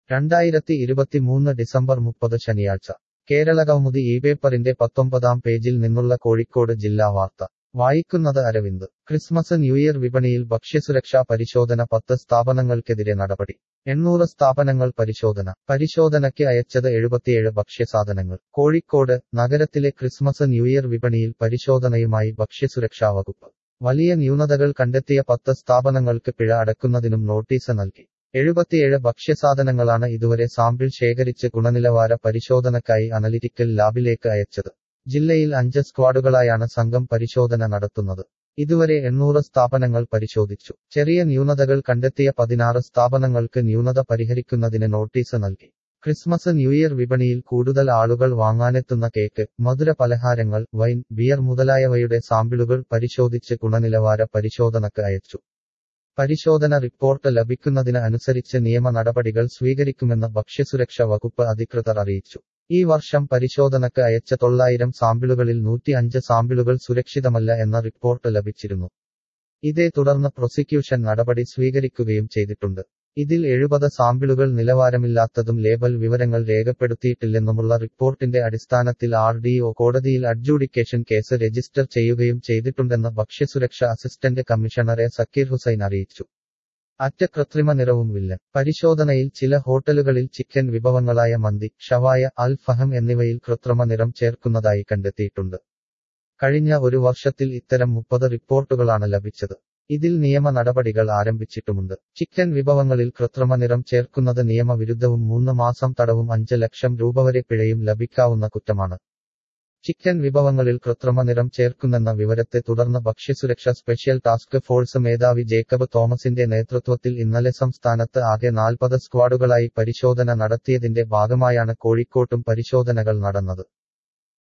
രണ്ടായിരത്തി ഇരുപത്തിമൂന്ന് ഡിസംബർ മുപ്പത് ശനിയാഴ്ച കേരളകൗമുദി ഈ പേപ്പറിന്റെ പത്തൊമ്പതാം പേജിൽ നിന്നുള്ള കോഴിക്കോട് ജില്ലാ വാർത്ത വായിക്കുന്നത് അരവിന്ദ് ക്രിസ്മസ് ന്യൂ ഇയർ വിപണിയിൽ ഭക്ഷ്യസുരക്ഷാ പരിശോധന പത്ത് സ്ഥാപനങ്ങൾക്കെതിരെ നടപടി എണ്ണൂറ് സ്ഥാപനങ്ങൾ പരിശോധന പരിശോധനയ്ക്ക് അയച്ചത് എഴുപത്തിയേഴ് ഭക്ഷ്യസാധനങ്ങൾ കോഴിക്കോട് നഗരത്തിലെ ക്രിസ്മസ് ന്യൂ ഇയർ വിപണിയിൽ പരിശോധനയുമായി ഭക്ഷ്യസുരക്ഷാ വകുപ്പ് വലിയ ന്യൂനതകൾ കണ്ടെത്തിയ പത്ത് സ്ഥാപനങ്ങൾക്ക് പിഴ അടക്കുന്നതിനും നോട്ടീസ് നൽകി എഴുപത്തിയേഴ് ഭക്ഷ്യസാധനങ്ങളാണ് ഇതുവരെ സാമ്പിൾ ശേഖരിച്ച് ഗുണനിലവാര പരിശോധനക്കായി അനലിറ്റിക്കൽ ലാബിലേക്ക് അയച്ചത് ജില്ലയിൽ അഞ്ച് സ്ക്വാഡുകളായാണ് സംഘം പരിശോധന നടത്തുന്നത് ഇതുവരെ എണ്ണൂറ് സ്ഥാപനങ്ങൾ പരിശോധിച്ചു ചെറിയ ന്യൂനതകൾ കണ്ടെത്തിയ പതിനാറ് സ്ഥാപനങ്ങൾക്ക് ന്യൂനത പരിഹരിക്കുന്നതിന് നോട്ടീസ് നൽകി ക്രിസ്മസ് ന്യൂ ഇയർ വിപണിയിൽ കൂടുതൽ ആളുകൾ വാങ്ങാനെത്തുന്ന കേക്ക് മധുര പലഹാരങ്ങൾ വൈൻ ബിയർ മുതലായവയുടെ സാമ്പിളുകൾ പരിശോധിച്ച് ഗുണനിലവാര പരിശോധനക്ക് അയച്ചു പരിശോധന റിപ്പോർട്ട് ലഭിക്കുന്നതിന് അനുസരിച്ച് നിയമ നടപടികൾ സ്വീകരിക്കുമെന്ന് ഭക്ഷ്യസുരക്ഷ വകുപ്പ് അധികൃതർ അറിയിച്ചു ഈ വർഷം പരിശോധനക്ക് അയച്ച തൊള്ളായിരം സാമ്പിളുകളിൽ നൂറ്റി അഞ്ച് സാമ്പിളുകൾ സുരക്ഷിതമല്ല എന്ന റിപ്പോർട്ട് ലഭിച്ചിരുന്നു ഇതേ തുടർന്ന് പ്രോസിക്യൂഷൻ നടപടി സ്വീകരിക്കുകയും ചെയ്തിട്ടുണ്ട് ഇതിൽ എഴുപത് സാമ്പിളുകൾ നിലവാരമില്ലാത്തതും ലേബൽ വിവരങ്ങൾ രേഖപ്പെടുത്തിയിട്ടില്ലെന്നുമുള്ള റിപ്പോർട്ടിന്റെ അടിസ്ഥാനത്തിൽ ആർ ഡി ഒ കോടതിയിൽ അഡ്ജൂഡിക്കേഷൻ കേസ് രജിസ്റ്റർ ചെയ്യുകയും ചെയ്തിട്ടുണ്ടെന്ന് ഭക്ഷ്യസുരക്ഷ അസിസ്റ്റന്റ് കമ്മീഷണറെ സക്കീർ ഹുസൈൻ അറിയിച്ചു അറ്റ കൃത്രിമ നിറവും വില്ലൻ പരിശോധനയിൽ ചില ഹോട്ടലുകളിൽ ചിക്കൻ വിഭവങ്ങളായ മന്തി ഷവായ അൽ ഫഹം എന്നിവയിൽ കൃത്രിമ നിറം ചേർക്കുന്നതായി കണ്ടെത്തിയിട്ടുണ്ട് കഴിഞ്ഞ ഒരു വർഷത്തിൽ ഇത്തരം മുപ്പത് റിപ്പോർട്ടുകളാണ് ലഭിച്ചത് ഇതിൽ നിയമ നടപടികൾ ആരംഭിച്ചിട്ടുമുണ്ട് ചിക്കൻ വിഭവങ്ങളിൽ കൃത്രിമ നിറം ചേർക്കുന്നത് നിയമവിരുദ്ധവും മൂന്ന് മാസം തടവും അഞ്ച് ലക്ഷം രൂപ വരെ പിഴയും ലഭിക്കാവുന്ന കുറ്റമാണ് ചിക്കൻ വിഭവങ്ങളിൽ കൃത്രിമ നിറം ചേർക്കുന്നെന്ന വിവരത്തെ തുടർന്ന് ഭക്ഷ്യസുരക്ഷ സ്പെഷ്യൽ ടാസ്ക് ഫോഴ്സ് മേധാവി ജേക്കബ് തോമസിന്റെ നേതൃത്വത്തിൽ ഇന്നലെ സംസ്ഥാനത്ത് ആകെ നാൽപ്പത് സ്ക്വാഡുകളായി പരിശോധന നടത്തിയതിന്റെ ഭാഗമായാണ് കോഴിക്കോട്ടും പരിശോധനകൾ നടന്നത്